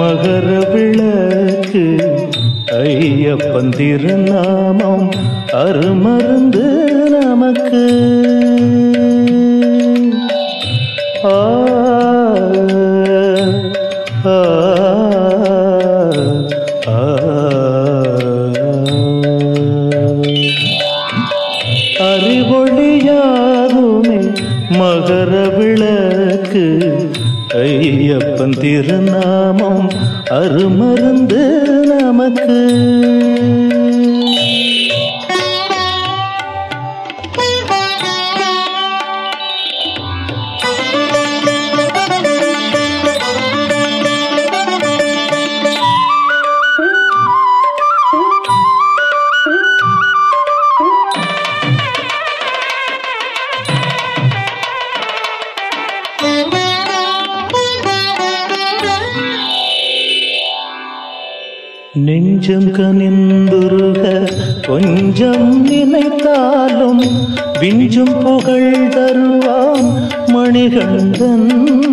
மகர விளக்கு ஐயப்பன் திருநாமம் அருமருந்து நமக்கு ஆ ஆ, ஆ, அறிவொளியாகுமே மகர விளக்கு ஐயப்பன் திருநாமம் அருமருந்து நமக்கு நெஞ்சம் கனிந்துருக கொஞ்சம் நினைத்தாலும் விஞ்சும் புகழ் தருவான் மணிகண்டன்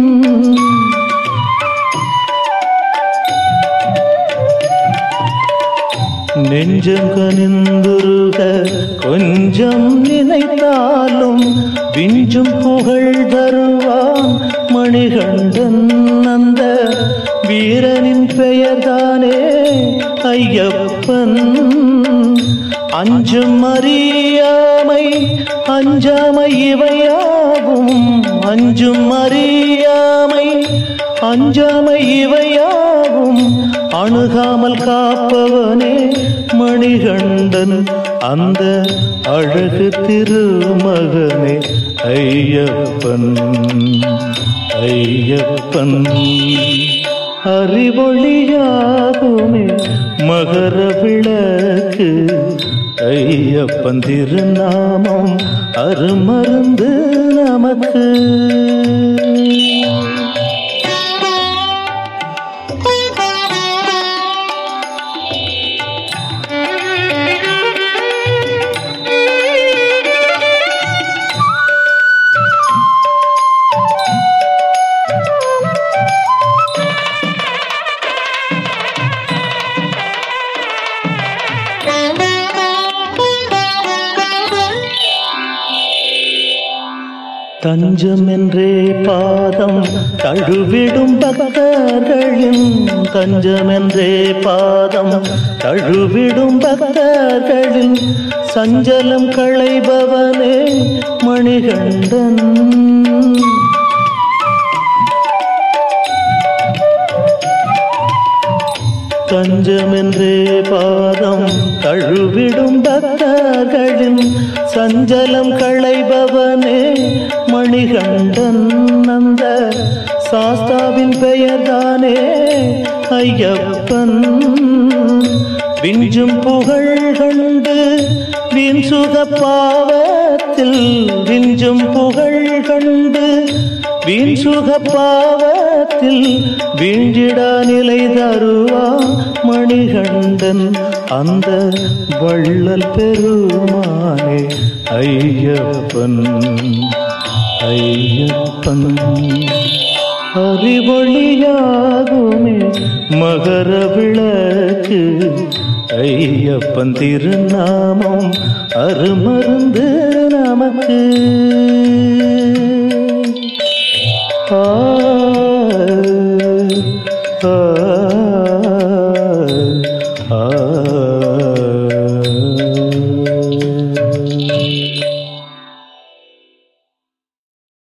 நெஞ்சம் கனிந்துருக கொஞ்சம் நினைத்தாலும் விஞ்சும் புகழ் தருவான் மணிகண்டன் அந்த வீரனின் பெயர்தானே ஐயப்பன் அஞ்சும் அறியாமை அஞ்சாமை இவையாகும் அஞ்சும் அறியாமை அஞ்சாமை இவையாகும் அணுகாமல் காப்பவனே மணிகண்டன் அந்த அழகு திருமகனே ஐயப்பன் ஐயப்பன் அறிவொளியாகுமே மகர விளக்கு ஐயப்பன் திருநாமம் அருமருந்து நமக்கு தஞ்சம் என்றே பாதம் தழுவிடும் பக்தர்களின் தஞ்சம் என்றே பாதம் தழுவிடும் பக்தர்களின் சஞ்சலம் களைபவனே மணிகண்டன் தஞ்சமென்றே பாதம் தழுவிடும் பக்தர்களின் சஞ்சலம் களைபவனே மணிகண்டன் அந்த சாஸ்தாவின் பெயர்தானே ஐயப்பன் விஞ்சும் புகழ் கண்டு வீண் சுக பாவத்தில் விஞ்சும் புகழ் கண்டு வீண் சுக பாவத்தில் வீழ்ந்திடா நிலை தருவா மணிகண்டன் அந்த வள்ளல் பெருமானே ஐயப்பன் ஐயப்பன் அறிவொளியாகுமே மகர விளக்கு ஐயப்பன் திருநாமம் அருமருந்து நமக்கு ஆ ஆ